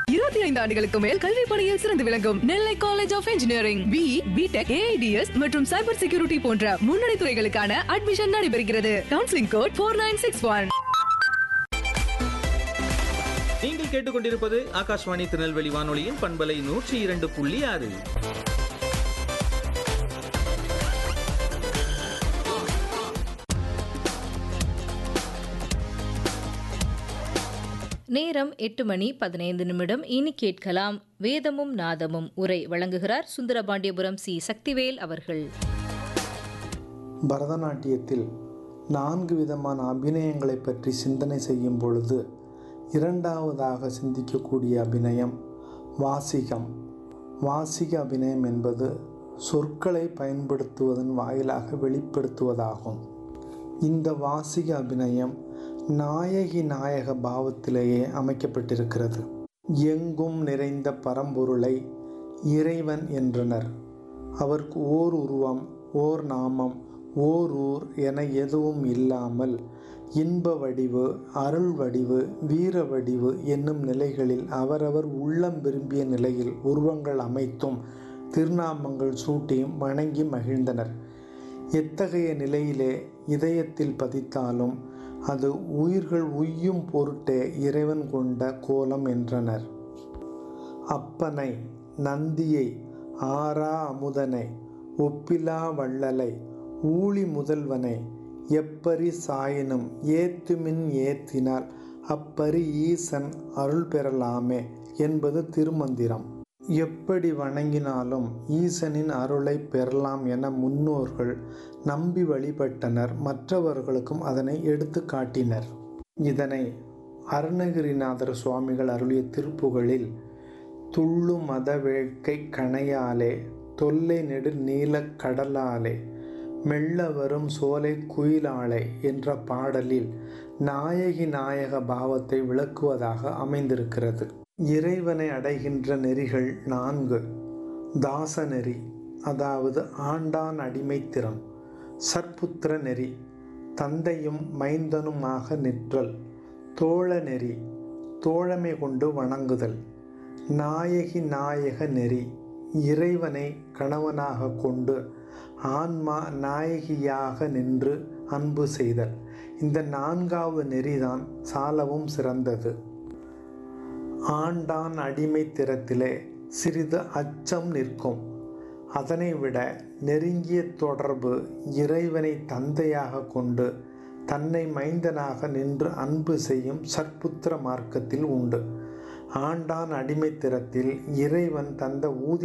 இருபத்தி ஐந்து ஆண்டுகளுக்கு மேல் கல்வி பணியில் சிறந்து விளங்கும் Nellai college of engineering B BTech AI DS மற்றும் சைபர் செக்யூரிட்டி போன்ற முன்னணி துறைகளுக்கான அட்மிஷன் நடைபெறுகிறது counselling code four nine six one நீங்கள் கேட்டுக்கொண்டிருப்பது ஆகாஷ்வாணி திருநெல்வேலி வானொலியின் பண்பலை நூற்றி இரண்டு புள்ளி ஆறு நேரம் எட்டு மணி பதினைந்து நிமிடம் இனி கேட்கலாம் வேதமும் நாதமும் உரை வழங்குகிறார் சுந்தரபாண்டியபுரம் சி சக்திவேல் அவர்கள் பரதநாட்டியத்தில் நான்கு விதமான அபிநயங்களை பற்றி சிந்தனை செய்யும் பொழுது இரண்டாவதாக சிந்திக்கக்கூடிய அபிநயம் வாசிகம் வாசிக அபிநயம் என்பது சொற்களை பயன்படுத்துவதன் வாயிலாக வெளிப்படுத்துவதாகும் இந்த வாசிக அபிநயம் நாயகி நாயக பாவத்திலேயே அமைக்கப்பட்டிருக்கிறது எங்கும் நிறைந்த பரம்பொருளை இறைவன் என்றனர் அவருக்கு ஓர் உருவம் ஓர் நாமம் ஓர் ஊர் என எதுவும் இல்லாமல் இன்ப வடிவு அருள் வடிவு வீர வடிவு என்னும் நிலைகளில் அவரவர் உள்ளம் விரும்பிய நிலையில் உருவங்கள் அமைத்தும் திருநாமங்கள் சூட்டியும் வணங்கி மகிழ்ந்தனர் எத்தகைய நிலையிலே இதயத்தில் பதித்தாலும் அது உயிர்கள் உய்யும் பொருட்டே இறைவன் கொண்ட கோலம் என்றனர் அப்பனை நந்தியை ஆரா அமுதனை ஒப்பிலா வள்ளலை ஊழி முதல்வனை எப்பரி சாயினும் ஏத்துமின் ஏத்தினால் அப்பரி ஈசன் அருள் பெறலாமே என்பது திருமந்திரம் எப்படி வணங்கினாலும் ஈசனின் அருளை பெறலாம் என முன்னோர்கள் நம்பி வழிபட்டனர் மற்றவர்களுக்கும் அதனை எடுத்து காட்டினர் இதனை அருணகிரிநாதர் சுவாமிகள் அருளிய திருப்புகளில் துள்ளு மத வேட்கை கணையாலே தொல்லை நெடு நீலக் கடலாலே மெல்ல வரும் சோலை குயிலாளை என்ற பாடலில் நாயகி நாயக பாவத்தை விளக்குவதாக அமைந்திருக்கிறது இறைவனை அடைகின்ற நெறிகள் நான்கு தாச நெறி அதாவது ஆண்டான் அடிமைத்திறம் சற்புத்திர நெறி தந்தையும் மைந்தனுமாக நிற்றல் தோழ நெறி தோழமை கொண்டு வணங்குதல் நாயகி நாயக நெறி இறைவனை கணவனாக கொண்டு ஆன்மா நாயகியாக நின்று அன்பு செய்தல் இந்த நான்காவது நெறிதான் சாலவும் சிறந்தது ஆண்டான் அடிமைத்திறத்திலே சிறிது அச்சம் நிற்கும் அதனை விட நெருங்கிய தொடர்பு இறைவனை தந்தையாக கொண்டு தன்னை மைந்தனாக நின்று அன்பு செய்யும் சற்புத்திர மார்க்கத்தில் உண்டு ஆண்டான் அடிமைத்திறத்தில் இறைவன் தந்த ஊதிய